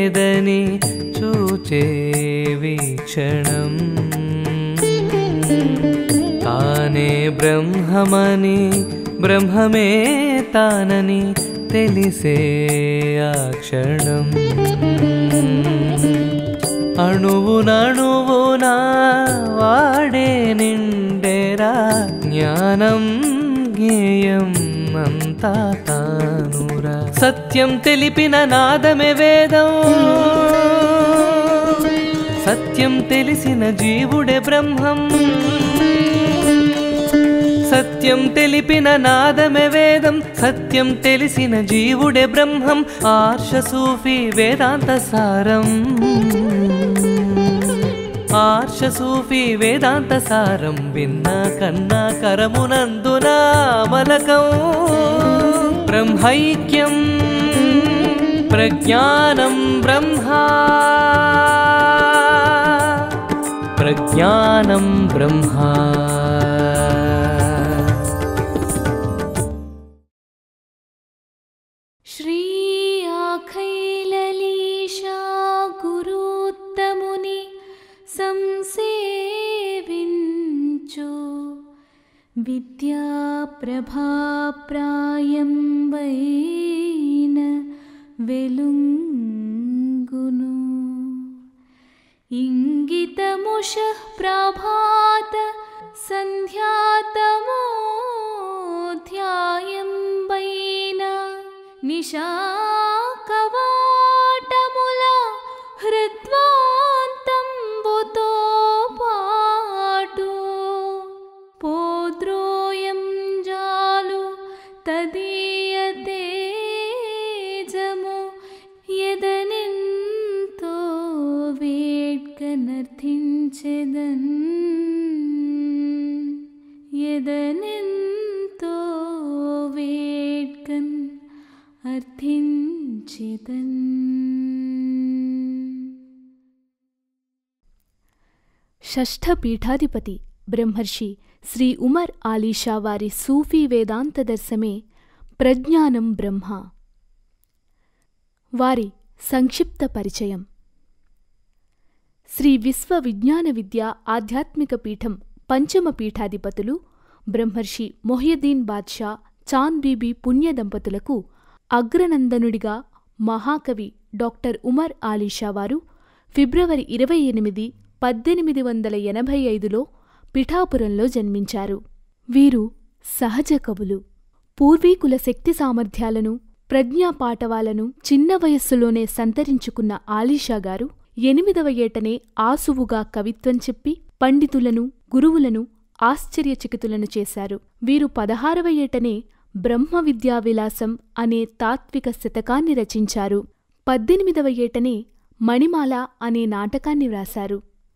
లేదని చూచే వీక్షణం తానే బ్రహ్మమని బ్రహ్మమే తానని తెలిసే ఆ క్షణం అణువునణువున వాడే నిండెరా జ్ఞానం జ్ఞేయం అంతా తానురా సత్యం తెలిపిన నాదమే వేదం సత్యం తెలిసిన జీవుడే బ్రహ్మం సత్యం తెలిపిన నాదమే వేదం సత్యం తెలిసిన జీవుడే బ్రహ్మం ఆర్ష సూఫీ వేదాంత సారం ఆర్ష సూఫీ వేదాంత సారం విన్న కన్నా కరమునందున మలకం బ్రహ్మైక్యం ప్రజ్ఞానం బ్రహ్మా ప్రజ్ఞానం బ్రహ్మా श्री आखैललीशा गुरुत्तमुनि संसेविञ्चु विद्याप्रभाप्रायं वैन वेलुङ्गुनु इङ्गितमुषः प्रभात सन्ध्यातमोऽध्यायं वैन నిశాకవాటముల హృద్వాంతంబుతో పాటు పోద్రోయం జాలు తదీయ తేజము ఎదనెంతో వేడ్కనర్థించెదన్ ఎదనెంతో వేడ్కన్ అర్థించితన్ షష్ఠ పీఠాధిపతి బ్రహ్మర్షి శ్రీ ఉమర్ ఆలీషా వారి సూఫీ వేదాంత దర్శమే ప్రజ్ఞానం బ్రహ్మ వారి సంక్షిప్త పరిచయం శ్రీ విశ్వ విజ్ఞాన విద్య ఆధ్యాత్మిక పీఠం పంచమ పీఠాధిపతులు బ్రహ్మర్షి మొహియద్దీన్ బాద్షా చాంద్ బీబీ పుణ్య దంపతులకు అగ్రనందనుడిగా మహాకవి డాక్టర్ ఉమర్ ఆలీషా వారు ఫిబ్రవరి ఇరవై ఎనిమిది పద్దెనిమిది వందల ఎనభై ఐదులో పిఠాపురంలో జన్మించారు వీరు సహజ కవులు పూర్వీకుల శక్తి సామర్థ్యాలను ప్రజ్ఞా పాటవాలను చిన్న వయస్సులోనే సంతరించుకున్న ఆలీషా గారు ఎనిమిదవ ఏటనే ఆసువుగా కవిత్వం చెప్పి పండితులను గురువులను ఆశ్చర్యచకితులను చేశారు వీరు పదహారవ ఏటనే బ్రహ్మ విద్యా విలాసం అనే తాత్విక శతకాన్ని రచించారు పద్దెనిమిదవ ఏటనే మణిమాల అనే నాటకాన్ని వ్రాశారు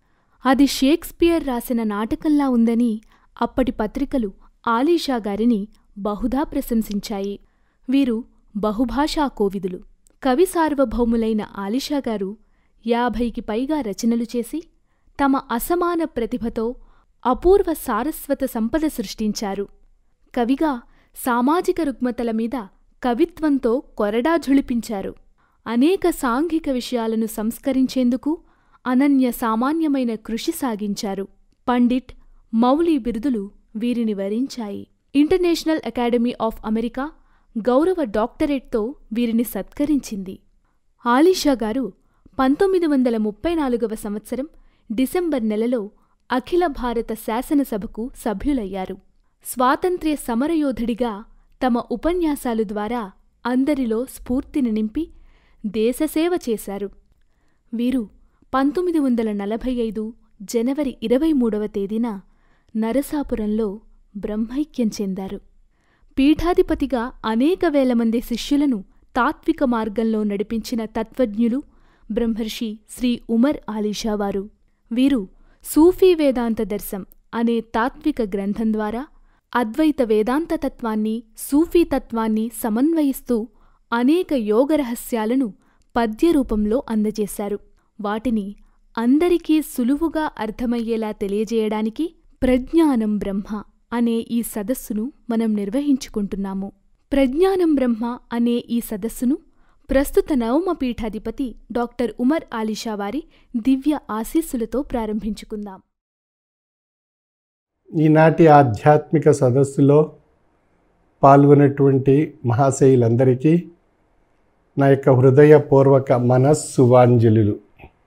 అది షేక్స్పియర్ రాసిన నాటకంలా ఉందని అప్పటి పత్రికలు ఆలీషా గారిని బహుదా ప్రశంసించాయి వీరు బహుభాషా కోవిదులు కవి సార్వభౌములైన ఆలీషా గారు యాభైకి పైగా రచనలు చేసి తమ అసమాన ప్రతిభతో అపూర్వ సారస్వత సంపద సృష్టించారు కవిగా సామాజిక రుగ్మతల మీద కవిత్వంతో కొరడా ఝుళిపించారు అనేక సాంఘిక విషయాలను సంస్కరించేందుకు అనన్య సామాన్యమైన కృషి సాగించారు పండిట్ మౌలి బిరుదులు వీరిని వరించాయి ఇంటర్నేషనల్ అకాడమీ ఆఫ్ అమెరికా గౌరవ డాక్టరేట్తో వీరిని సత్కరించింది ఆలీషా గారు పంతొమ్మిది వందల ముప్పై నాలుగవ సంవత్సరం డిసెంబర్ నెలలో అఖిల భారత శాసనసభకు సభ్యులయ్యారు స్వాతంత్ర్య సమరయోధుడిగా తమ ఉపన్యాసాలు ద్వారా అందరిలో స్ఫూర్తిని నింపి దేశసేవ చేశారు వీరు పంతొమ్మిది వందల నలభై ఐదు జనవరి ఇరవై మూడవ తేదీన నరసాపురంలో బ్రహ్మైక్యం చెందారు పీఠాధిపతిగా అనేక వేల మంది శిష్యులను తాత్విక మార్గంలో నడిపించిన తత్వజ్ఞులు బ్రహ్మర్షి శ్రీ ఉమర్ ఆలీషావారు వీరు సూఫీ వేదాంత దర్శం అనే తాత్విక గ్రంథం ద్వారా అద్వైత వేదాంత తత్వాన్ని సూఫీ తత్వాన్ని సమన్వయిస్తూ అనేక యోగ రహస్యాలను పద్యరూపంలో అందజేశారు వాటిని అందరికీ సులువుగా అర్థమయ్యేలా తెలియజేయడానికి ప్రజ్ఞానం బ్రహ్మ అనే ఈ సదస్సును మనం నిర్వహించుకుంటున్నాము ప్రజ్ఞానం బ్రహ్మ అనే ఈ సదస్సును ప్రస్తుత నవమ పీఠాధిపతి డాక్టర్ ఉమర్ ఆలిషా వారి దివ్య ఆశీస్సులతో ప్రారంభించుకుందాం ఈనాటి ఆధ్యాత్మిక సదస్సులో పాల్గొన్నటువంటి మహాశయులందరికీ నా యొక్క హృదయపూర్వక మనస్సువాంజలులు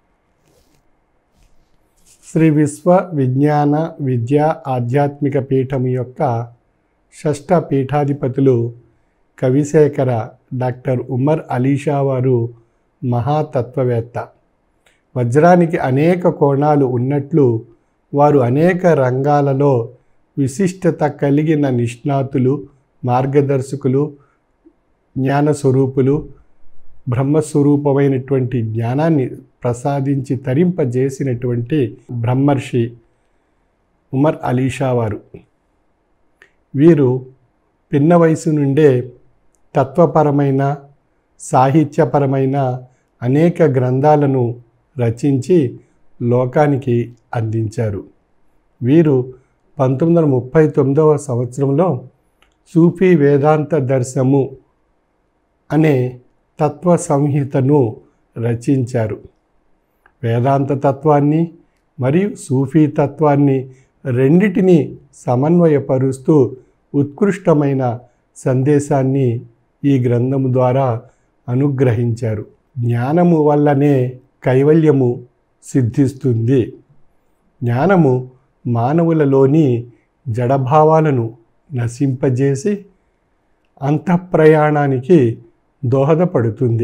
శ్రీ విశ్వ విజ్ఞాన విద్యా ఆధ్యాత్మిక పీఠం యొక్క షష్ఠ పీఠాధిపతులు కవిశేఖర డాక్టర్ ఉమర్ అలీషా వారు మహాతత్వవేత్త వజ్రానికి అనేక కోణాలు ఉన్నట్లు వారు అనేక రంగాలలో విశిష్టత కలిగిన నిష్ణాతులు మార్గదర్శకులు జ్ఞానస్వరూపులు బ్రహ్మస్వరూపమైనటువంటి జ్ఞానాన్ని ప్రసాదించి తరింపజేసినటువంటి బ్రహ్మర్షి ఉమర్ అలీషా వారు వీరు పిన్న వయసు నుండే తత్వపరమైన సాహిత్యపరమైన అనేక గ్రంథాలను రచించి లోకానికి అందించారు వీరు పంతొమ్మిది వందల ముప్పై తొమ్మిదవ సంవత్సరంలో సూఫీ వేదాంత దర్శము అనే తత్వ సంహితను రచించారు వేదాంత తత్వాన్ని మరియు సూఫీ తత్వాన్ని రెండిటిని సమన్వయపరుస్తూ ఉత్కృష్టమైన సందేశాన్ని ఈ గ్రంథము ద్వారా అనుగ్రహించారు జ్ఞానము వల్లనే కైవల్యము సిద్ధిస్తుంది జ్ఞానము మానవులలోని జడభావాలను నశింపజేసి అంతఃప్రయాణానికి దోహదపడుతుంది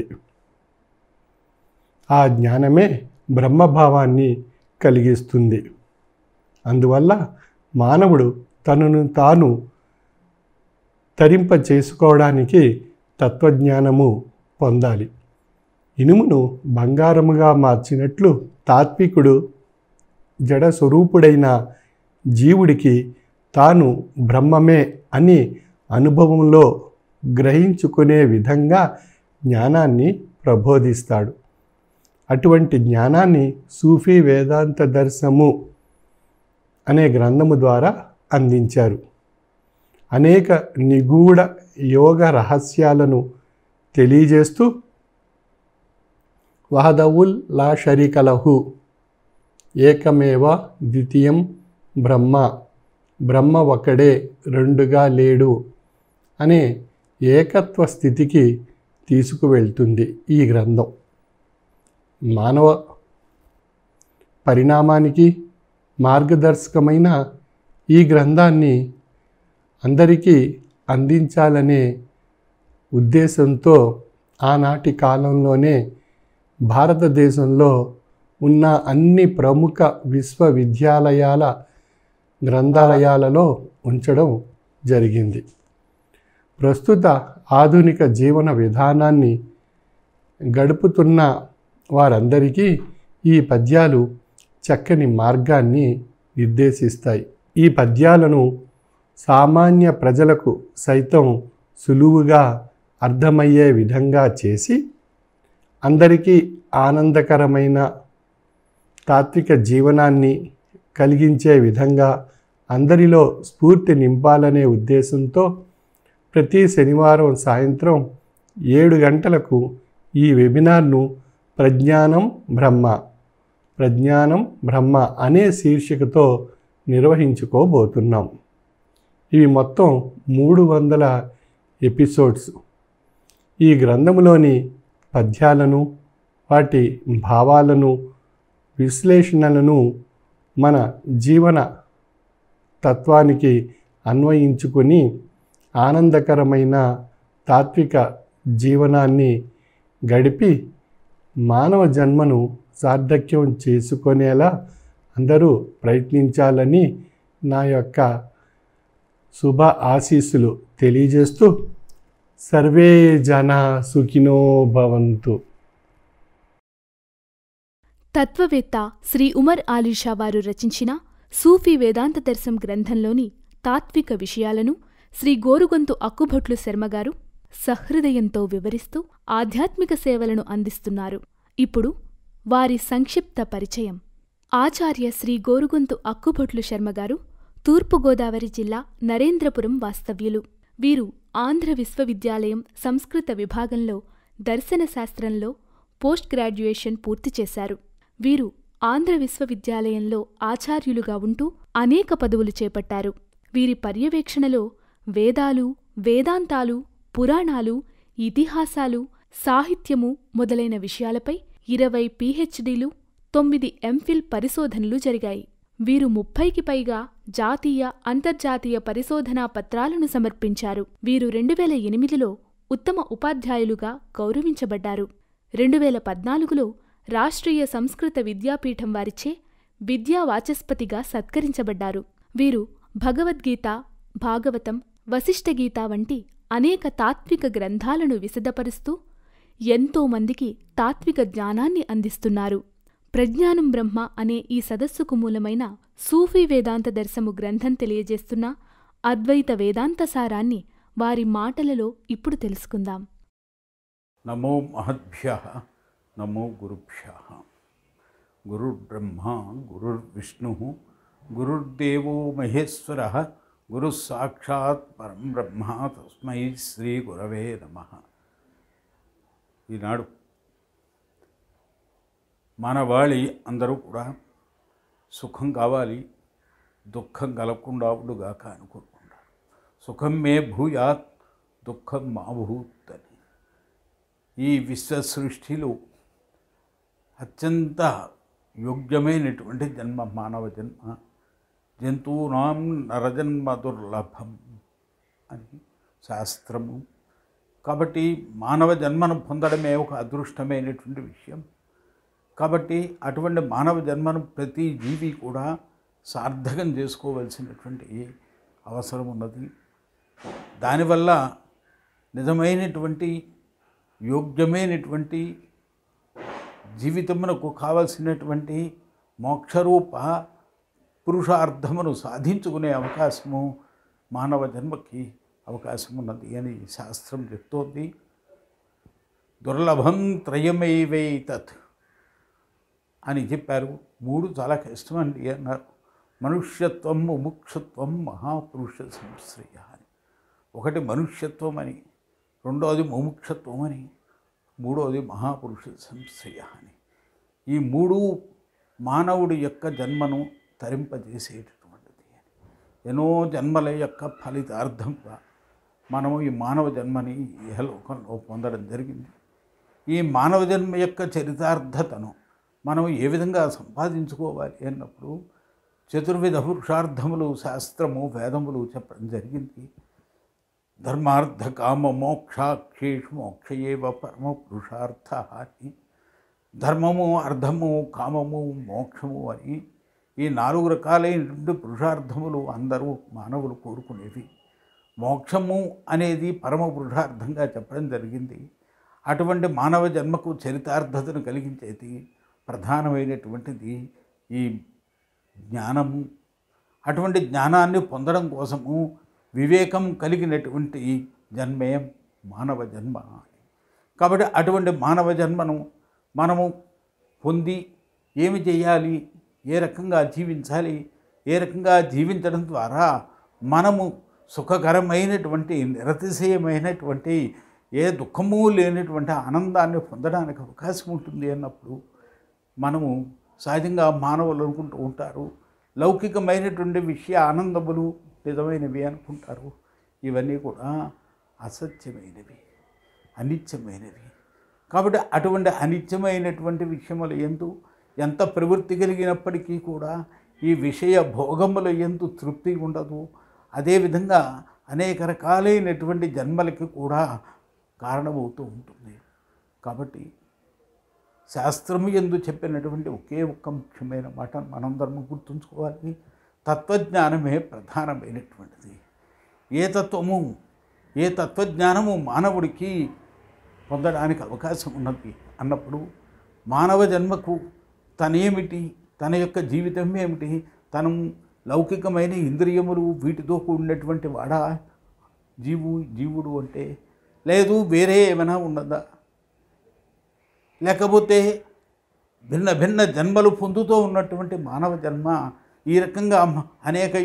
ఆ జ్ఞానమే బ్రహ్మభావాన్ని కలిగిస్తుంది అందువల్ల మానవుడు తనను తాను తరింప చేసుకోవడానికి తత్వజ్ఞానము పొందాలి ఇనుమును బంగారముగా మార్చినట్లు తాత్వికుడు జడ స్వరూపుడైన జీవుడికి తాను బ్రహ్మమే అని అనుభవంలో గ్రహించుకునే విధంగా జ్ఞానాన్ని ప్రబోధిస్తాడు అటువంటి జ్ఞానాన్ని సూఫీ వేదాంత దర్శనము అనే గ్రంథము ద్వారా అందించారు అనేక నిగూఢ యోగ రహస్యాలను తెలియజేస్తూ వహదవుల్ లా షరీకలహు ఏకమేవ ద్వితీయం బ్రహ్మ బ్రహ్మ ఒకడే రెండుగా లేడు అనే ఏకత్వ స్థితికి తీసుకువెళ్తుంది ఈ గ్రంథం మానవ పరిణామానికి మార్గదర్శకమైన ఈ గ్రంథాన్ని అందరికీ అందించాలనే ఉద్దేశంతో ఆనాటి కాలంలోనే భారతదేశంలో ఉన్న అన్ని ప్రముఖ విశ్వవిద్యాలయాల గ్రంథాలయాలలో ఉంచడం జరిగింది ప్రస్తుత ఆధునిక జీవన విధానాన్ని గడుపుతున్న వారందరికీ ఈ పద్యాలు చక్కని మార్గాన్ని నిర్దేశిస్తాయి ఈ పద్యాలను సామాన్య ప్రజలకు సైతం సులువుగా అర్థమయ్యే విధంగా చేసి అందరికీ ఆనందకరమైన తాత్విక జీవనాన్ని కలిగించే విధంగా అందరిలో స్ఫూర్తి నింపాలనే ఉద్దేశంతో ప్రతి శనివారం సాయంత్రం ఏడు గంటలకు ఈ వెబినార్ను ప్రజ్ఞానం బ్రహ్మ ప్రజ్ఞానం బ్రహ్మ అనే శీర్షికతో నిర్వహించుకోబోతున్నాం ఇవి మొత్తం మూడు వందల ఎపిసోడ్స్ ఈ గ్రంథములోని పద్యాలను వాటి భావాలను విశ్లేషణలను మన జీవన తత్వానికి అన్వయించుకొని ఆనందకరమైన తాత్విక జీవనాన్ని గడిపి మానవ జన్మను సార్థక్యం చేసుకునేలా అందరూ ప్రయత్నించాలని నా యొక్క శుభ ఆశీస్సులు తెలియజేస్తూ సర్వే జన సుఖినో భవంతు తత్వవేత్త శ్రీ ఉమర్ ఆలీషా వారు రచించిన సూఫీ వేదాంత దర్శం గ్రంథంలోని తాత్విక విషయాలను శ్రీ గోరుగొంతు అక్కుభొట్లు శర్మగారు సహృదయంతో వివరిస్తూ ఆధ్యాత్మిక సేవలను అందిస్తున్నారు ఇప్పుడు వారి సంక్షిప్త పరిచయం ఆచార్య శ్రీ గోరుగొంతు అక్కుభొట్లు శర్మగారు తూర్పుగోదావరి జిల్లా నరేంద్రపురం వాస్తవ్యులు వీరు ఆంధ్ర విశ్వవిద్యాలయం సంస్కృత విభాగంలో దర్శన శాస్త్రంలో పోస్ట్ గ్రాడ్యుయేషన్ పూర్తి చేశారు వీరు ఆంధ్ర విశ్వవిద్యాలయంలో ఆచార్యులుగా ఉంటూ అనేక పదవులు చేపట్టారు వీరి పర్యవేక్షణలో వేదాలు వేదాంతాలు పురాణాలు ఇతిహాసాలు సాహిత్యము మొదలైన విషయాలపై ఇరవై పీహెచ్డీలు తొమ్మిది ఎంఫిల్ పరిశోధనలు జరిగాయి వీరు ముప్పైకి పైగా జాతీయ అంతర్జాతీయ పరిశోధనా పత్రాలను సమర్పించారు వీరు రెండు వేల ఎనిమిదిలో ఉత్తమ ఉపాధ్యాయులుగా గౌరవించబడ్డారు రెండు వేల పద్నాలుగులో రాష్ట్రీయ సంస్కృత విద్యాపీఠం వారిచే విద్యా వాచస్పతిగా సత్కరించబడ్డారు వీరు భగవద్గీత భాగవతం వశిష్ఠగీత వంటి అనేక తాత్విక గ్రంథాలను విశదపరుస్తూ ఎంతో మందికి తాత్విక జ్ఞానాన్ని అందిస్తున్నారు ప్రజ్ఞానం బ్రహ్మ అనే ఈ సదస్సుకు మూలమైన సూఫీ వేదాంత దర్శము గ్రంథం తెలియజేస్తున్న అద్వైత వేదాంత సారాన్ని వారి మాటలలో ఇప్పుడు తెలుసుకుందాం నమో మహద్భ్య నమో గురుభ్య గురుర్బ్రహ్మ గురుర్విష్ణు గురుర్దేవో మహేశ్వర గురు సాక్షాత్ పరం బ్రహ్మ తస్మై శ్రీ గురవే నమ ఈనాడు మానవాళి అందరూ కూడా సుఖం కావాలి దుఃఖం కలగకుండా ఉండుగాక అనుకుంటున్నారు సుఖం మే భూయాత్ దుఃఖం మా భూత్ అని ఈ విశ్వ సృష్టిలో అత్యంత యోగ్యమైనటువంటి జన్మ మానవ జన్మ జంతువునాం నరజన్మ దుర్లభం అని శాస్త్రము కాబట్టి మానవ జన్మను పొందడమే ఒక అదృష్టమైనటువంటి విషయం కాబట్టి అటువంటి మానవ జన్మను ప్రతి జీవి కూడా సార్థకం చేసుకోవలసినటువంటి అవసరం ఉన్నది దానివల్ల నిజమైనటువంటి యోగ్యమైనటువంటి జీవితమునకు కావలసినటువంటి మోక్షరూప పురుషార్థమును సాధించుకునే అవకాశము మానవ జన్మకి అవకాశం ఉన్నది అని శాస్త్రం చెప్తోంది దుర్లభం త్రయమైవైతత్ అని చెప్పారు మూడు చాలా కష్టం అండి అన్నారు మనుష్యత్వం ముముక్షత్వం మహాపురుష సంశ్రయ అని ఒకటి మనుష్యత్వం అని రెండవది ముముక్షత్వం అని మూడవది మహాపురుష సంశ్రయ అని ఈ మూడు మానవుడి యొక్క జన్మను తరింపజేసేటటువంటిది అని ఎన్నో జన్మల యొక్క ఫలితార్థంగా మనము ఈ మానవ జన్మని ఇహలోకంలో పొందడం జరిగింది ఈ మానవ జన్మ యొక్క చరితార్థతను మనం ఏ విధంగా సంపాదించుకోవాలి అన్నప్పుడు చతుర్విధ పురుషార్థములు శాస్త్రము వేదములు చెప్పడం జరిగింది ధర్మార్థ కామ మోక్షాక్షేషు మోక్షయేవ పరమ పురుషార్థ అని ధర్మము అర్థము కామము మోక్షము అని ఈ నాలుగు రకాలైనటువంటి పురుషార్థములు అందరూ మానవులు కోరుకునేవి మోక్షము అనేది పరమ పురుషార్థంగా చెప్పడం జరిగింది అటువంటి మానవ జన్మకు చరితార్థతను కలిగించేది ప్రధానమైనటువంటిది ఈ జ్ఞానము అటువంటి జ్ఞానాన్ని పొందడం కోసము వివేకం కలిగినటువంటి జన్మే మానవ జన్మ కాబట్టి అటువంటి మానవ జన్మను మనము పొంది ఏమి చేయాలి ఏ రకంగా జీవించాలి ఏ రకంగా జీవించడం ద్వారా మనము సుఖకరమైనటువంటి నిరతిశయమైనటువంటి ఏ దుఃఖము లేనటువంటి ఆనందాన్ని పొందడానికి అవకాశం ఉంటుంది అన్నప్పుడు మనము సహజంగా మానవులు అనుకుంటూ ఉంటారు లౌకికమైనటువంటి విషయ ఆనందములు నిజమైనవి అనుకుంటారు ఇవన్నీ కూడా అసత్యమైనవి అనిత్యమైనవి కాబట్టి అటువంటి అనిత్యమైనటువంటి విషయములు ఎందు ఎంత ప్రవృత్తి కలిగినప్పటికీ కూడా ఈ విషయ భోగముల ఎందు తృప్తి ఉండదు అదేవిధంగా అనేక రకాలైనటువంటి జన్మలకి కూడా కారణమవుతూ ఉంటుంది కాబట్టి శాస్త్రము ఎందు చెప్పినటువంటి ఒకే ఒక్క ముఖ్యమైన మాట మనందరం గుర్తుంచుకోవాలి తత్వజ్ఞానమే ప్రధానమైనటువంటిది ఏ తత్వము ఏ తత్వజ్ఞానము మానవుడికి పొందడానికి అవకాశం ఉన్నది అన్నప్పుడు మానవ జన్మకు తనేమిటి తన యొక్క జీవితం ఏమిటి తను లౌకికమైన ఇంద్రియములు వీటితో కూడినటువంటి వాడా జీవు జీవుడు అంటే లేదు వేరే ఏమైనా ఉన్నదా లేకపోతే భిన్న భిన్న జన్మలు పొందుతూ ఉన్నటువంటి మానవ జన్మ ఈ రకంగా మ- అనేక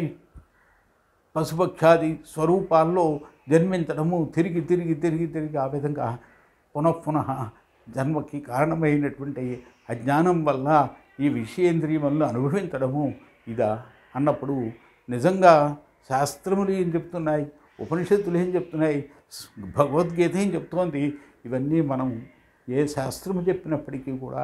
పశుపక్షాది స్వరూపాల్లో జన్మించడము తిరిగి తిరిగి తిరిగి తిరిగి ఆ విధంగా పునఃపునః జన్మకి కారణమైనటువంటి అజ్ఞానం వల్ల ఈ విషయేంద్రియములను అనుభవించడము ఇదా అన్నప్పుడు నిజంగా శాస్త్రములు ఏం చెప్తున్నాయి ఉపనిషత్తులు ఏం చెప్తున్నాయి భగవద్గీత ఏం చెప్తోంది ఇవన్నీ మనం ఏ శాస్త్రము చెప్పినప్పటికీ కూడా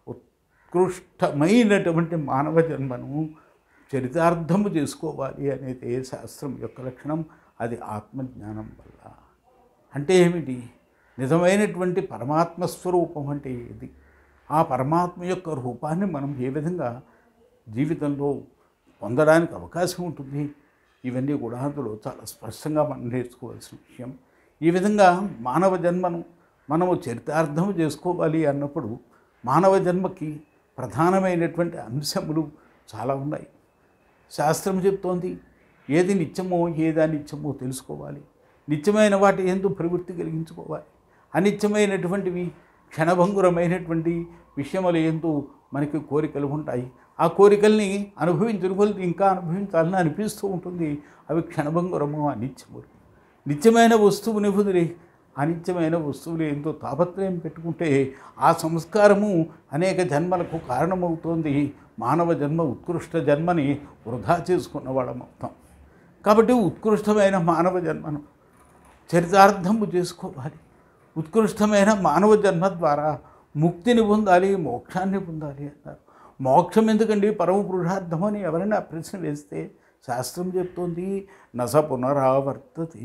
ఉత్కృష్టమైనటువంటి మానవ జన్మను చరితార్థము చేసుకోవాలి అనేది ఏ శాస్త్రం యొక్క లక్షణం అది ఆత్మజ్ఞానం వల్ల అంటే ఏమిటి నిజమైనటువంటి పరమాత్మ స్వరూపం అంటే ఏది ఆ పరమాత్మ యొక్క రూపాన్ని మనం ఏ విధంగా జీవితంలో పొందడానికి అవకాశం ఉంటుంది ఇవన్నీ కూడా అందులో చాలా స్పష్టంగా మనం నేర్చుకోవాల్సిన విషయం ఈ విధంగా మానవ జన్మను మనము చరితార్థం చేసుకోవాలి అన్నప్పుడు మానవ జన్మకి ప్రధానమైనటువంటి అంశములు చాలా ఉన్నాయి శాస్త్రం చెప్తోంది ఏది నిత్యమో ఏది అనిత్యమో తెలుసుకోవాలి నిత్యమైన వాటి ఎందు ప్రవృత్తి కలిగించుకోవాలి అనిత్యమైనటువంటివి క్షణభంగురమైనటువంటి విషయములు ఎందు మనకి కోరికలు ఉంటాయి ఆ కోరికల్ని అనుభవించిన కొలది ఇంకా అనుభవించాలని అనిపిస్తూ ఉంటుంది అవి క్షణభంగురము అనిత్యములు నిత్యమైన వస్తువుని వదిలి అనిత్యమైన వస్తువులు ఎంతో తాపత్రయం పెట్టుకుంటే ఆ సంస్కారము అనేక జన్మలకు కారణమవుతోంది మానవ జన్మ ఉత్కృష్ట జన్మని వృధా చేసుకున్న వాళ్ళం అవుతాం కాబట్టి ఉత్కృష్టమైన మానవ జన్మను చరితార్థము చేసుకోవాలి ఉత్కృష్టమైన మానవ జన్మ ద్వారా ముక్తిని పొందాలి మోక్షాన్ని పొందాలి అన్నారు మోక్షం ఎందుకండి పరమ పురుషార్థం అని ఎవరైనా ప్రశ్న వేస్తే శాస్త్రం చెప్తోంది నస పునరావర్తతే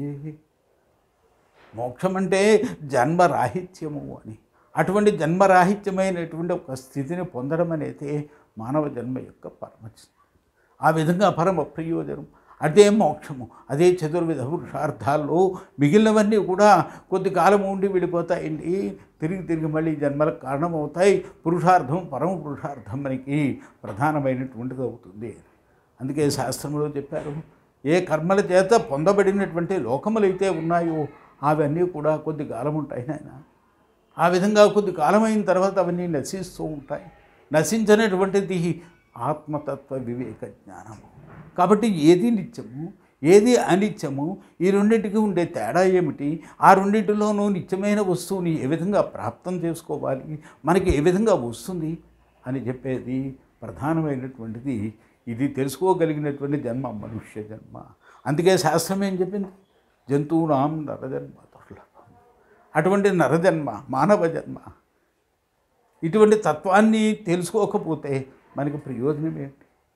మోక్షం అంటే జన్మరాహిత్యము అని అటువంటి జన్మరాహిత్యమైనటువంటి ఒక స్థితిని పొందడం అనేది మానవ జన్మ యొక్క పరమ ఆ విధంగా పరమ ప్రయోజనం అదే మోక్షము అదే చతుర్విధ పురుషార్థాల్లో మిగిలినవన్నీ కూడా కొద్ది కాలం ఉండి వెళ్ళిపోతాయండి తిరిగి తిరిగి మళ్ళీ జన్మలకు కారణమవుతాయి పురుషార్థం పరమ పురుషార్థం మనకి ప్రధానమైనటువంటిది అవుతుంది అందుకే శాస్త్రంలో చెప్పారు ఏ కర్మల చేత పొందబడినటువంటి లోకములైతే ఉన్నాయో అవన్నీ కూడా కొద్ది కాలం ఉంటాయి నాయన ఆ విధంగా కొద్ది కాలం అయిన తర్వాత అవన్నీ నశిస్తూ ఉంటాయి నశించినటువంటిది ఆత్మతత్వ వివేక జ్ఞానము కాబట్టి ఏది నిత్యము ఏది అనిత్యము ఈ రెండింటికి ఉండే తేడా ఏమిటి ఆ రెండింటిలోనూ నిత్యమైన వస్తువుని ఏ విధంగా ప్రాప్తం చేసుకోవాలి మనకి ఏ విధంగా వస్తుంది అని చెప్పేది ప్రధానమైనటువంటిది ఇది తెలుసుకోగలిగినటువంటి జన్మ మనుష్య జన్మ అందుకే శాస్త్రం ఏం చెప్పింది జంతువునాం నరజన్మ దుర్లభం అటువంటి నరజన్మ మానవ జన్మ ఇటువంటి తత్వాన్ని తెలుసుకోకపోతే మనకి ప్రయోజనం ఏంటి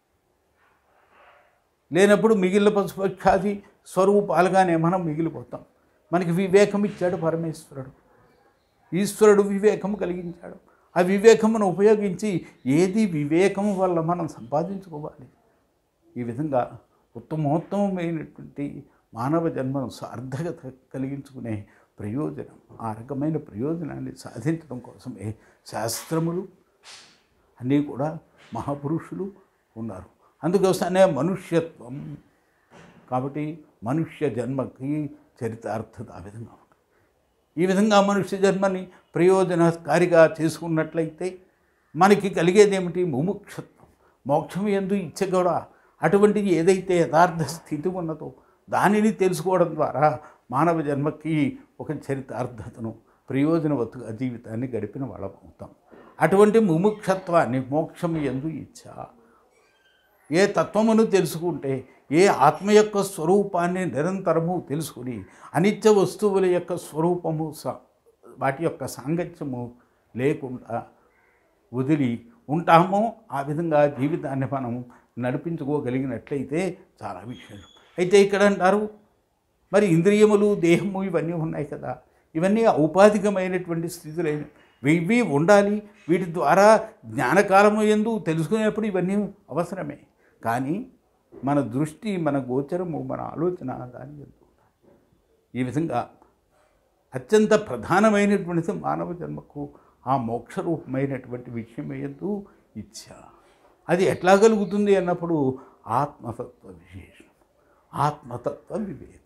లేనప్పుడు మిగిలిన పశుపక్షాది స్వరూపాలుగానే మనం మిగిలిపోతాం మనకి వివేకం ఇచ్చాడు పరమేశ్వరుడు ఈశ్వరుడు వివేకం కలిగించాడు ఆ వివేకమును ఉపయోగించి ఏది వివేకం వల్ల మనం సంపాదించుకోవాలి ఈ విధంగా ఉత్తమోత్తమమైనటువంటి మానవ జన్మను సార్థకత కలిగించుకునే ప్రయోజనం ఆ రకమైన ప్రయోజనాన్ని సాధించడం కోసమే శాస్త్రములు అన్నీ కూడా మహాపురుషులు ఉన్నారు అందుకోసమే మనుష్యత్వం కాబట్టి మనుష్య జన్మకి చరితార్థత ఆ విధంగా ఉంటుంది ఈ విధంగా మనుష్య జన్మని ప్రయోజనకారిగా చేసుకున్నట్లయితే మనకి కలిగేది ఏమిటి ముముక్షత్వం మోక్షం ఎందు ఇచ్చ కూడా అటువంటిది ఏదైతే యథార్థ స్థితి ఉన్నదో దానిని తెలుసుకోవడం ద్వారా మానవ జన్మకి ఒక చరితార్థతను ప్రయోజనవత్తుగా జీవితాన్ని గడిపిన వాళ్ళం అవుతాం అటువంటి ముముక్షత్వాన్ని మోక్షం ఎందు ఇచ్చా ఏ తత్వమును తెలుసుకుంటే ఏ ఆత్మ యొక్క స్వరూపాన్ని నిరంతరము తెలుసుకుని అనిత్య వస్తువుల యొక్క స్వరూపము స- వాటి యొక్క సాంగత్యము లేకుండా వదిలి ఉంటామో ఆ విధంగా జీవితాన్ని మనం నడిపించుకోగలిగినట్లయితే చాలా విషయాలు అయితే ఇక్కడ అంటారు మరి ఇంద్రియములు దేహము ఇవన్నీ ఉన్నాయి కదా ఇవన్నీ ఔపాధికమైనటువంటి స్థితులైన ఇవి ఉండాలి వీటి ద్వారా జ్ఞానకాలము ఎందు తెలుసుకునేప్పుడు ఇవన్నీ అవసరమే కానీ మన దృష్టి మన గోచరము మన ఆలోచన దాని ఎందు ఉండాలి. ఈ విధంగా అత్యంత ప్రధానమైనటువంటిది మానవ జన్మకు ఆ మోక్షరూపమైనటువంటి విషయం ఎందు ఇచ్చ అది ఎట్లా కలుగుతుంది అన్నప్పుడు ఆత్మతత్వ విశేషం ఆత్మతత్వ వివేకం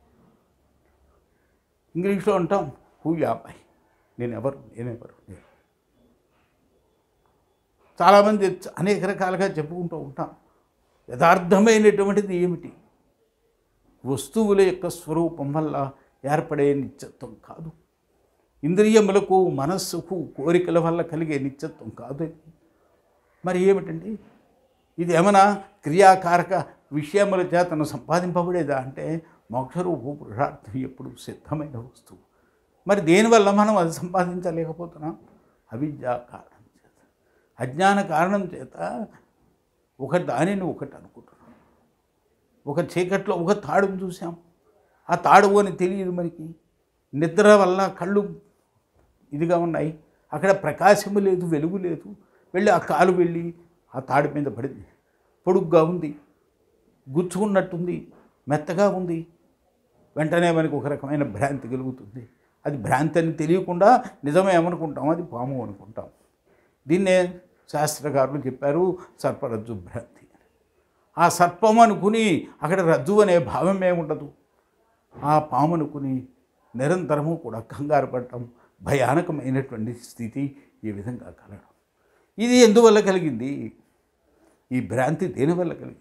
ఇంగ్లీష్లో అంటాం హూ యాబాయ్ నేనెవరు నేనెవరు నేను చాలామంది అనేక రకాలుగా చెప్పుకుంటూ ఉంటాం యథార్థమైనటువంటిది ఏమిటి వస్తువుల యొక్క స్వరూపం వల్ల ఏర్పడే నిత్యత్వం కాదు ఇంద్రియములకు మనస్సుకు కోరికల వల్ల కలిగే నిత్యత్వం కాదు ఇది. మరి ఏమిటండి ఇది ఏమైనా క్రియాకారక విషయముల చేతను సంపాదింపబడేదా అంటే మోక్షరూపు పురుషార్థం ఎప్పుడు సిద్ధమైన వస్తువు మరి దేనివల్ల మనం అది సంపాదించలేకపోతున్నాం అవిద్య కారణం చేత అజ్ఞాన కారణం చేత ఒక దానిని ఒకటి అనుకుంటున్నాం ఒక చీకట్లో ఒక తాడును చూసాం ఆ తాడు అని తెలియదు మనకి నిద్ర వల్ల కళ్ళు ఇదిగా ఉన్నాయి అక్కడ ప్రకాశము లేదు వెలుగు లేదు వెళ్ళి ఆ కాలు వెళ్ళి ఆ తాడు మీద పడింది పొడుగ్గా ఉంది గుచ్చుకున్నట్టుంది మెత్తగా ఉంది వెంటనే మనకు ఒక రకమైన భ్రాంతి కలుగుతుంది అది భ్రాంతి అని తెలియకుండా నిజమే ఏమనుకుంటాం అది పాము అనుకుంటాం దీన్నే శాస్త్రకారులు చెప్పారు సర్పరజ్జు భ్రాంతి అని. ఆ సర్పం అనుకుని అక్కడ రజ్జు అనే భావమే ఉండదు ఆ పాము అనుకుని నిరంతరము కూడా కంగారు పడటం భయానకమైనటువంటి స్థితి ఈ విధంగా కలగడం ఇది ఎందువల్ల కలిగింది ఈ భ్రాంతి దేనివల్ల కలిగింది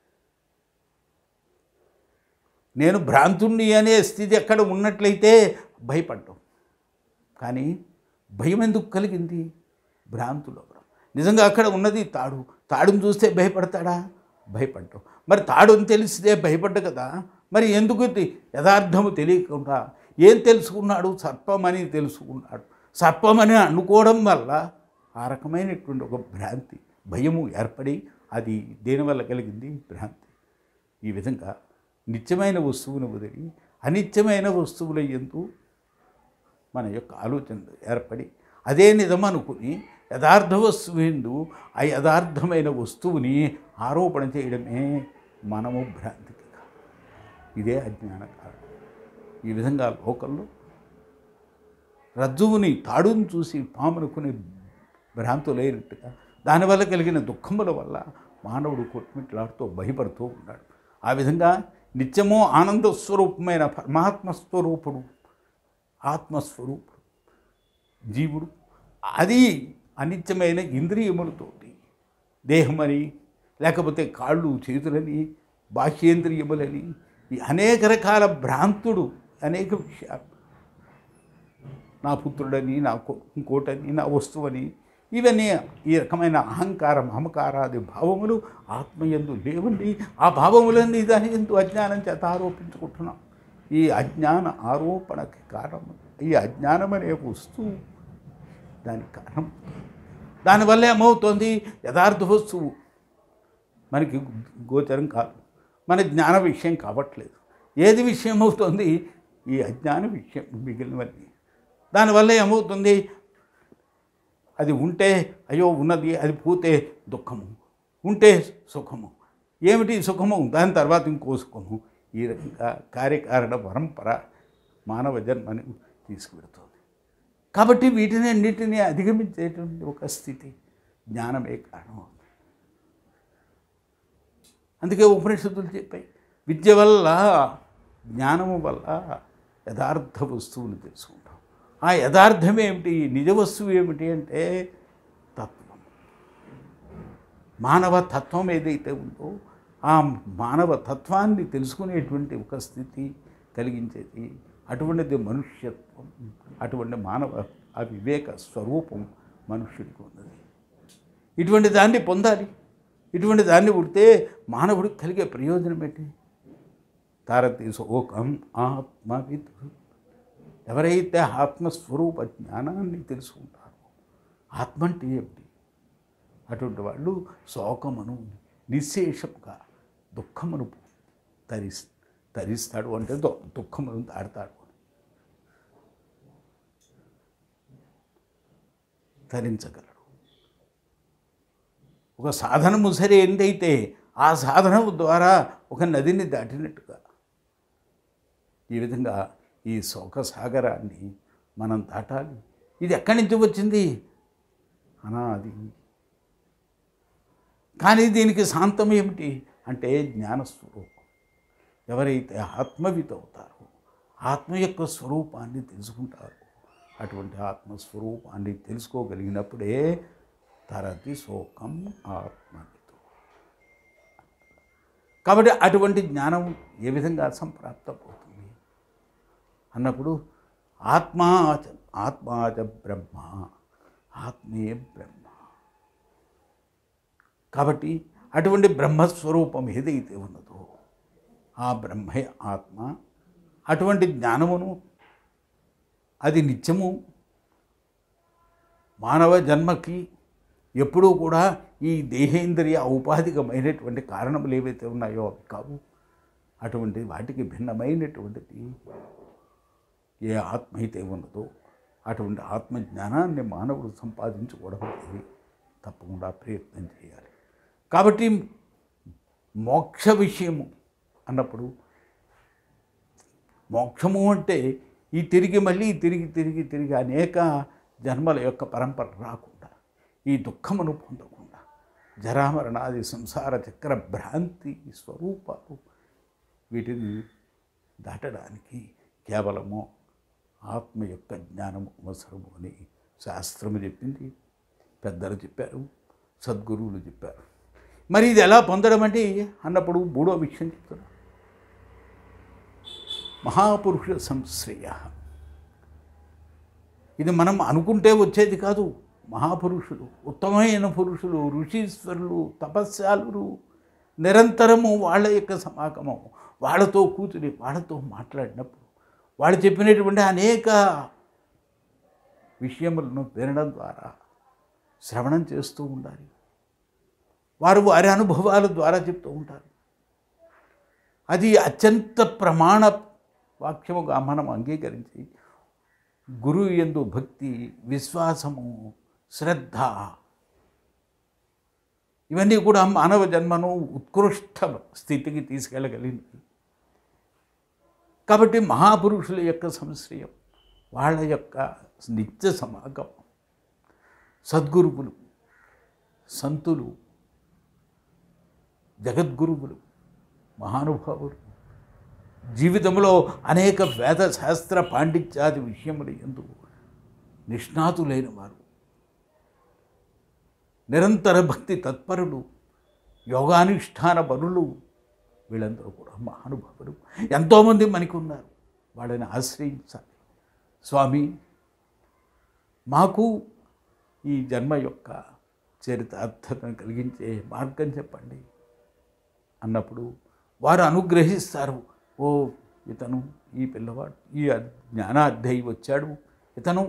నేను భ్రాంతుణ్ణి అనే స్థితి ఎక్కడ ఉన్నట్లయితే భయపడ్డాం కానీ భయం ఎందుకు కలిగింది భ్రాంతులు అవ్వడం నిజంగా అక్కడ ఉన్నది తాడు తాడును చూస్తే భయపడతాడా భయపడ్డాం మరి తాడు అని తెలిస్తే భయపడ్డ కదా మరి ఎందుకు ఇది యథార్థము తెలియకుండా ఏం తెలుసుకున్నాడు సర్పమని తెలుసుకున్నాడు సర్పమని అనుకోవడం వల్ల ఆ రకమైనటువంటి ఒక భ్రాంతి భయము ఏర్పడి అది దేనివల్ల కలిగింది భ్రాంతి ఈ విధంగా నిత్యమైన వస్తువును వదిలి అనిత్యమైన వస్తువుల ఎందు మన యొక్క ఆలోచన ఏర్పడి అదే నిజం అనుకుని యథార్థ వస్తువు ఎందు ఆ యథార్థమైన వస్తువుని ఆరోపణ చేయడమే మనము భ్రాంతికి కారణం. ఇదే అజ్ఞాన కారణం ఈ విధంగా లోకంలో రజ్జువుని తాడుని చూసి పామునుకుని భ్రాంతులైనట్టుగా దానివల్ల కలిగిన దుఃఖముల వల్ల మానవుడు కొట్టుమిట్లాడుతూ భయపడుతూ ఉన్నాడు ఆ విధంగా నిత్యము ఆనంద స్వరూపమైన పరమాత్మ స్వరూపుడు ఆత్మస్వరూపుడు జీవుడు అది అనిత్యమైన ఇంద్రియములతోటి దేహమని లేకపోతే కాళ్ళు చేతులని బాహ్యేంద్రియములని ఈ అనేక రకాల భ్రాంతుడు అనేక విషయాలు నా పుత్రుడని నా కో- ఇంకోటని నా వస్తువని ఇవన్నీ ఈ రకమైన అహంకారం మమకారాది భావములు ఆత్మయందు లేవండి ఆ భావములన్నీ దాని ఎందు అజ్ఞానం చేత ఆరోపించుకుంటున్నాం ఈ అజ్ఞాన ఆరోపణకి కారణం ఈ అజ్ఞానం అనే వస్తువు దానికి కారణం దానివల్ల ఏమవుతోంది యథార్థ వస్తువు మనకి గోచరం కాదు మన జ్ఞాన విషయం కావట్లేదు ఏది విషయం అవుతుంది ఈ అజ్ఞాన విషయం మిగిలినవన్నీ దానివల్ల ఏమవుతుంది అది ఉంటే అయ్యో ఉన్నది అది పోతే దుఃఖము ఉంటే సుఖము ఏమిటి సుఖము దాని తర్వాత ఇంకో సుఖము ఈ రకంగా కార్యకారణ పరంపర మానవ జన్మని తీసుకువెడుతుంది కాబట్టి వీటిని అన్నిటినీ అధిగమించేటువంటి ఒక స్థితి జ్ఞానమే కారణం అందుకే ఉపనిషత్తులు చెప్పాయి విద్య వల్ల జ్ఞానము వల్ల యథార్థ వస్తువుని తెలుసుకుంటాం ఆ యథార్థం ఏమిటి నిజ వస్తువు ఏమిటి అంటే తత్వం మానవ తత్వం ఏదైతే ఉందో ఆ మానవ తత్వాన్ని తెలుసుకునేటువంటి ఒక స్థితి కలిగించేది అటువంటిది మనుష్యత్వం అటువంటి మానవ ఆ వివేక స్వరూపం మనుష్యుడికి ఉన్నది ఇటువంటి దాన్ని పొందాలి ఇటువంటి దాన్ని పుడితే మానవుడికి కలిగే ప్రయోజనం ఏంటి తారతీ శోకం ఆత్మవిత్ ఎవరైతే ఆత్మస్వరూప జ్ఞానాన్ని తెలుసుకుంటారో ఆత్మ అంటే ఏమిటి అటువంటి వాళ్ళు శోకమును నిశ్శేషంగా దుఃఖమును తరిస్ తరిస్తాడు అంటే దు- దుఃఖమును దాడతాడు తరించగలడు ఒక సాధనము సరే ఏంటైతే ఆ సాధనము ద్వారా ఒక నదిని దాటినట్టుగా ఈ విధంగా ఈ శోక సాగరాన్ని మనం దాటాలి ఇది ఎక్కడి నుంచి వచ్చింది అనాది కానీ దీనికి శాంతం ఏమిటి అంటే జ్ఞానస్వరూపం ఎవరైతే ఆత్మవిత్ అవుతారో ఆత్మ యొక్క స్వరూపాన్ని తెలుసుకుంటారో అటువంటి ఆత్మస్వరూపాన్ని తెలుసుకోగలిగినప్పుడే తరతి శోకం ఆత్మవితు కాబట్టి అటువంటి జ్ఞానం ఏ విధంగా సంప్రాప్తమవుతుంది అన్నప్పుడు ఆత్మ ఆత్మాచ బ్రహ్మ ఆత్మే బ్రహ్మ కాబట్టి అటువంటి బ్రహ్మస్వరూపం ఏదైతే ఉన్నదో ఆ బ్రహ్మే ఆత్మ అటువంటి జ్ఞానమును అది నిత్యము మానవ జన్మకి ఎప్పుడూ కూడా ఈ దేహేంద్రియ ఔపాధికమైనటువంటి కారణములు ఏవైతే ఉన్నాయో అవి కావు అటువంటి వాటికి భిన్నమైనటువంటిది ఏ ఆత్మ అయితే ఉన్నదో అటువంటి ఆత్మజ్ఞానాన్ని మానవుడు సంపాదించుకోవడం అనేది తప్పకుండా ప్రయత్నం చేయాలి కాబట్టి మోక్ష విషయము అన్నప్పుడు మోక్షము అంటే ఈ తిరిగి మళ్ళీ తిరిగి తిరిగి తిరిగి అనేక జన్మల యొక్క పరంపర రాకుండా ఈ దుఃఖమును పొందకుండా జరామరణాది సంసార చక్ర భ్రాంతి స్వరూపాలు వీటిని దాటడానికి కేవలము ఆత్మ యొక్క జ్ఞానము అవసరము అని శాస్త్రము చెప్పింది పెద్దలు చెప్పారు సద్గురువులు చెప్పారు మరి ఇది ఎలా పొందడం అంటే అన్నప్పుడు మూడో విషయం చెప్తున్నా మహాపురుష సంశ్రయ ఇది మనం అనుకుంటే వచ్చేది కాదు మహాపురుషులు ఉత్తమమైన పురుషులు ఋషీశ్వరులు తపస్యాలురు నిరంతరము వాళ్ళ యొక్క సమాగమం వాళ్ళతో కూతురి వాళ్ళతో మాట్లాడినప్పుడు వాళ్ళు చెప్పినటువంటి అనేక విషయములను వినడం ద్వారా శ్రవణం చేస్తూ ఉండాలి వారు వారి అనుభవాల ద్వారా చెప్తూ ఉంటారు అది అత్యంత ప్రమాణ వాక్యముగా మనం అంగీకరించి గురువు ఎందు భక్తి విశ్వాసము శ్రద్ధ ఇవన్నీ కూడా మానవ జన్మను ఉత్కృష్ట స్థితికి తీసుకెళ్ళగలిగింది కాబట్టి మహాపురుషుల యొక్క సంశ్రయం వాళ్ళ యొక్క నిత్య సమాగమం సద్గురువులు సంతులు జగద్గురువులు మహానుభావులు జీవితంలో అనేక వేద శాస్త్ర పాండిత్యాది విషయములు ఎందు నిష్ణాతులైన వారు నిరంతర భక్తి తత్పరులు యోగానుష్ఠాన పరులు వీళ్ళందరూ కూడా మహానుభావులు ఎంతోమంది మనకు ఉన్నారు వాళ్ళని ఆశ్రయించాలి స్వామి మాకు ఈ జన్మ యొక్క చరితార్థతను కలిగించే మార్గం చెప్పండి అన్నప్పుడు వారు అనుగ్రహిస్తారు ఓ ఇతను ఈ పిల్లవాడు ఈ జ్ఞానాధ్యాయి వచ్చాడు ఇతను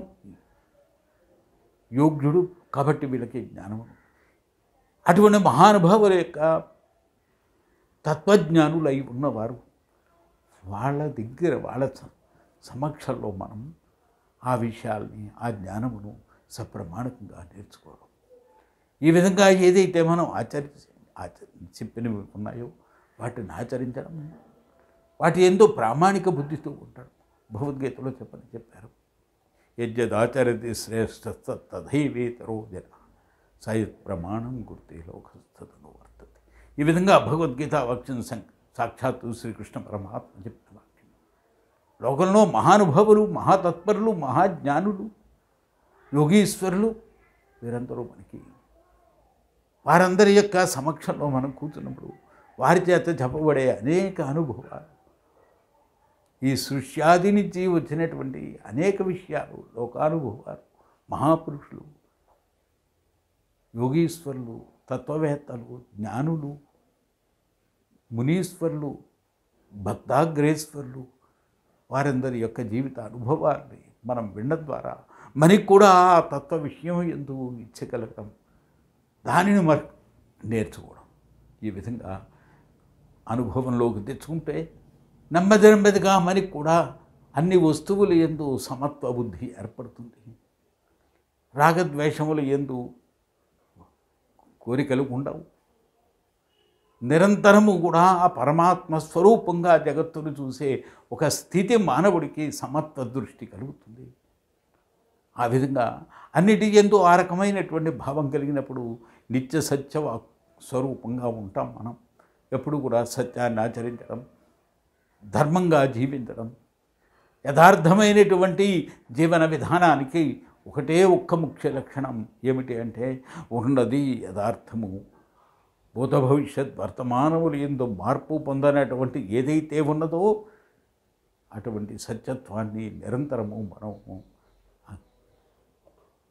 యోగ్యుడు కాబట్టి వీళ్ళకి జ్ఞానము అటువంటి మహానుభావుల యొక్క తత్వజ్ఞానులై ఉన్నవారు వాళ్ళ దగ్గర వాళ్ళ స- సమక్షంలో మనం ఆ విషయాల్ని ఆ జ్ఞానమును సప్రమాణకంగా నేర్చుకోవడం ఈ విధంగా ఏదైతే మనం ఆచరించి ఆచరి చెప్పినవి ఉన్నాయో వాటిని ఆచరించడం వాటి ఎంతో ప్రామాణిక బుద్ధితో ఉంటాడు భగవద్గీతలో చెప్పని చెప్పారు యజ్జదాచరతి శ్రేష్ఠ తథైవేతరో జన సయత్ ప్రమాణం గుర్తే లోకస్థతను వర్తతే ఈ విధంగా భగవద్గీత వాక్యం సం- సాక్షాత్తు శ్రీకృష్ణ పరమాత్మ చెప్పిన వాక్యం లోకంలో మహానుభావులు మహాతత్పరులు మహాజ్ఞానులు యోగీశ్వరులు వీరందరూ మనకి వారందరి యొక్క సమక్షంలో మనం కూర్చున్నప్పుడు వారి చేత చెప్పబడే అనేక అనుభవాలు ఈ సృష్ట్యాది నుంచి వచ్చినటువంటి అనేక విషయాలు లోకానుభవాలు మహాపురుషులు యోగీశ్వరులు తత్వవేత్తలు జ్ఞానులు మునీశ్వరులు భక్తాగ్రేశ్వరులు వారందరి యొక్క జీవిత అనుభవాల్ని మనం వినడం ద్వారా మనకి కూడా ఆ తత్వ విషయం ఎందుకు ఇచ్చగలగడం దానిని మరి నేర్చుకోవడం ఈ విధంగా అనుభవంలోకి తెచ్చుకుంటే నెమ్మది నెమ్మదిగా మనకి కూడా అన్ని వస్తువులు ఎందు సమత్వ బుద్ధి ఏర్పడుతుంది రాగద్వేషములు ఎందు కోరికలు ఉండవు నిరంతరము కూడా ఆ పరమాత్మ స్వరూపంగా జగత్తును చూసే ఒక స్థితి మానవుడికి సమత్వ దృష్టి కలుగుతుంది ఆ విధంగా అన్నిటి ఎందు ఆ రకమైనటువంటి భావం కలిగినప్పుడు నిత్య సత్య వా- స్వరూపంగా ఉంటాం మనం ఎప్పుడు కూడా సత్యాన్ని ఆచరించడం ధర్మంగా జీవించడం యథార్థమైనటువంటి జీవన విధానానికి ఒకటే ఒక్క ముఖ్య లక్షణం ఏమిటి అంటే ఉన్నది యథార్థము భూత భవిష్యత్ వర్తమానములు ఎందు మార్పు పొందనటువంటి ఏదైతే ఉన్నదో అటువంటి సత్యత్వాన్ని నిరంతరము మనము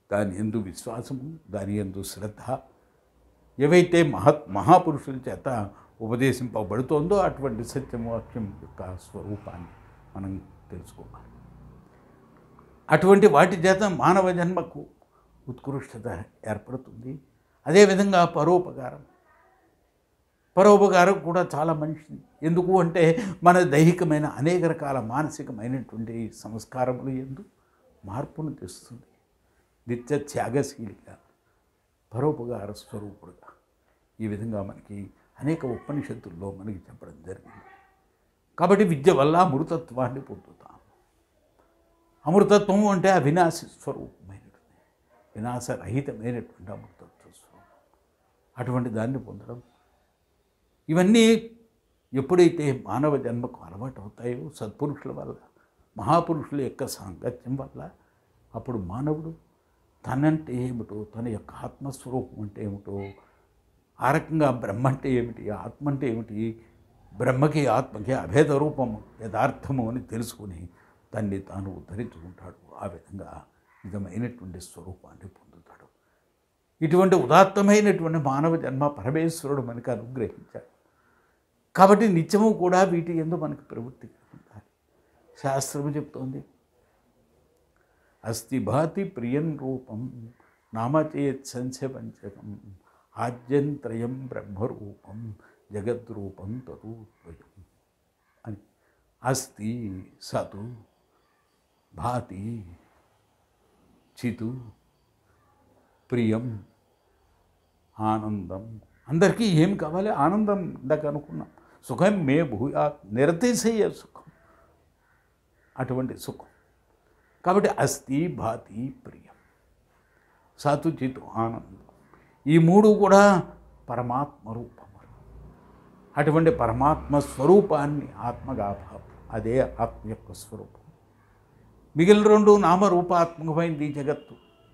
దాని ఎందు విశ్వాసము దాని ఎందు శ్రద్ధ ఏవైతే మహా మహాపురుషుల చేత ఉపదేశింపబడుతోందో అటువంటి సత్యవాక్యం యొక్క స్వరూపాన్ని మనం తెలుసుకోవాలి అటువంటి వాటి చేత మానవ జన్మకు ఉత్కృష్టత ఏర్పడుతుంది అదేవిధంగా పరోపకారం పరోపకారం కూడా చాలా మంచిది ఎందుకు అంటే మన దైహికమైన అనేక రకాల మానసికమైనటువంటి సంస్కారములు ఎందు మార్పును తెస్తుంది నిత్య త్యాగశీలిగా పరోపకార స్వరూపుడుగా ఈ విధంగా మనకి అనేక ఉపనిషత్తుల్లో మనకి చెప్పడం జరిగింది కాబట్టి విద్య వల్ల అమృతత్వాన్ని పొందుతాం అమృతత్వం అంటే అవినాశి స్వరూపమైనటువంటి వినాశరహితమైనటువంటి అమృతత్వ స్వరూపం అటువంటి దాన్ని పొందడం ఇవన్నీ ఎప్పుడైతే మానవ జన్మకు అలవాటు అవుతాయో సత్పురుషుల వల్ల మహాపురుషుల యొక్క సాంగత్యం వల్ల అప్పుడు మానవుడు తనంటే ఏమిటో తన యొక్క ఆత్మస్వరూపం అంటే ఏమిటో ఆ రకంగా బ్రహ్మ అంటే ఏమిటి ఆత్మ అంటే ఏమిటి బ్రహ్మకి ఆత్మకి అభేద రూపము యథార్థము అని తెలుసుకుని తన్ని తాను ఉద్ధరించుకుంటాడు ఆ విధంగా నిజమైనటువంటి స్వరూపాన్ని పొందుతాడు ఇటువంటి ఉదాత్తమైనటువంటి మానవ జన్మ పరమేశ్వరుడు మనకు అనుగ్రహించాడు కాబట్టి నిత్యము కూడా వీటి ఎందు మనకు ప్రవృత్తి ఉండాలి శాస్త్రము చెప్తోంది అస్తి భాతి ప్రియం రూపం నామచేత్ సంశపంచకం ఆద్యంత్రయం బ్రహ్మరూపం జగద్రూపం తదూద్వయం అని అస్తి సతు భాతి చితు ప్రియం ఆనందం అందరికీ ఏం కావాలి ఆనందం ఇందాక అనుకున్నాం సుఖం మే భూయా నిరతిశయ సుఖం అటువంటి సుఖం కాబట్టి అస్థి భాతి ప్రియం సతు చితు ఆనందం ఈ మూడు కూడా పరమాత్మ రూపములు అటువంటి పరమాత్మ స్వరూపాన్ని ఆత్మగా భావం అదే ఆత్మ యొక్క స్వరూపం మిగిలిన రెండు నామరూపాత్మకమైంది ఈ జగత్తు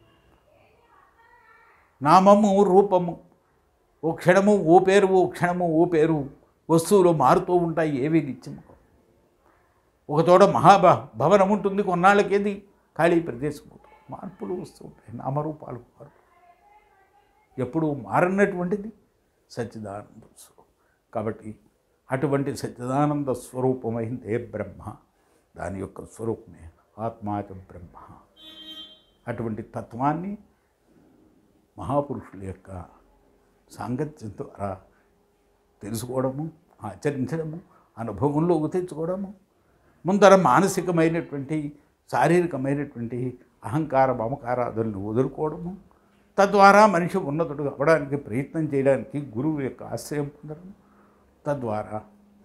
నామము రూపము ఓ క్షణము ఓ పేరు ఓ క్షణము ఓ పేరు వస్తువులు మారుతూ ఉంటాయి ఏవి నిత్యము ఒక తోట మహాభ భవనం ఉంటుంది కొన్నాళ్ళకేది ఖాళీ ప్రదేశం అవుతుంది మార్పులు వస్తూ ఉంటాయి నామరూపాలు మార్పు ఎప్పుడు మారనటువంటిది సచ్చిదానంద స్వరూపం కాబట్టి అటువంటి సచ్చిదానంద స్వరూపమైందే బ్రహ్మ దాని యొక్క స్వరూపమే ఆత్మాచ బ్రహ్మ అటువంటి తత్వాన్ని మహాపురుషుల యొక్క సాంగత్యం ద్వారా తెలుసుకోవడము ఆచరించడము అనుభవంలోకి తెచ్చుకోవడము ముందర మానసికమైనటువంటి శారీరకమైనటువంటి అహంకార మమకారాదులను వదులుకోవడము తద్వారా మనిషి ఉన్నతుడు అవ్వడానికి ప్రయత్నం చేయడానికి గురువు యొక్క ఆశ్రయం పొందడం తద్వారా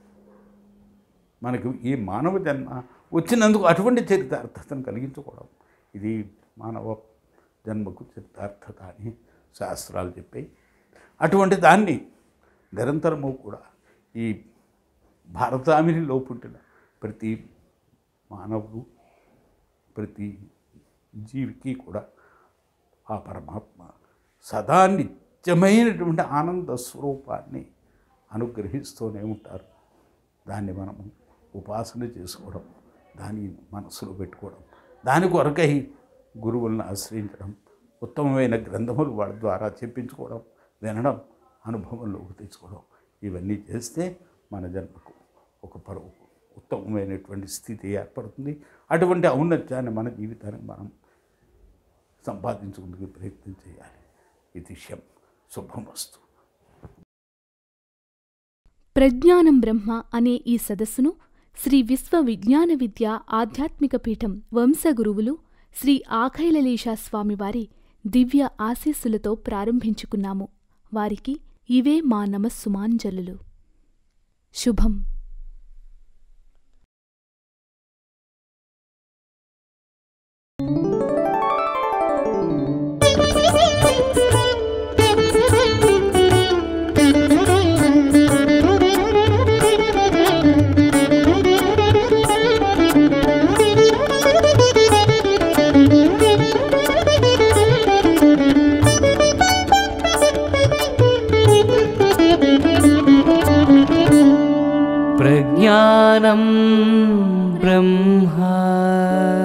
మనకు ఈ మానవ జన్మ వచ్చినందుకు అటువంటి చరితార్థతను కలిగించుకోవడం ఇది మానవ జన్మకు చరితార్థత అని శాస్త్రాలు చెప్పాయి అటువంటి దాన్ని నిరంతరము కూడా ఈ భారతామినిలో పుట్టిన ప్రతి మానవుడు ప్రతి జీవికి కూడా ఆ పరమాత్మ సదా నిత్యమైనటువంటి ఆనంద స్వరూపాన్ని అనుగ్రహిస్తూనే ఉంటారు దాన్ని మనము ఉపాసన చేసుకోవడం దాన్ని మనసులో పెట్టుకోవడం దాని కొరకై గురువులను ఆశ్రయించడం ఉత్తమమైన గ్రంథములు వాళ్ళ ద్వారా చెప్పించుకోవడం వినడం అనుభవంలోకి తెచ్చుకోవడం ఇవన్నీ చేస్తే మన జన్మకు ఒక పరువు ఉత్తమమైనటువంటి స్థితి ఏర్పడుతుంది అటువంటి ఔన్నత్యాన్ని మన జీవితానికి మనం సంపాదించుకుందుకు ప్రయత్నం చేయాలి ఇది శం శుభమస్తు ప్రజ్ఞానం బ్రహ్మ అనే ఈ సదస్సును శ్రీ విశ్వ విజ్ఞాన విద్య ఆధ్యాత్మిక పీఠం వంశగురువులు శ్రీ ఆఖైలలేశా స్వామివారి దివ్య ఆశీస్సులతో ప్రారంభించుకున్నాము వారికి ఇవే మా నమస్సుమాంజలులు శుభం प्रज्ञानं ब्रह्मा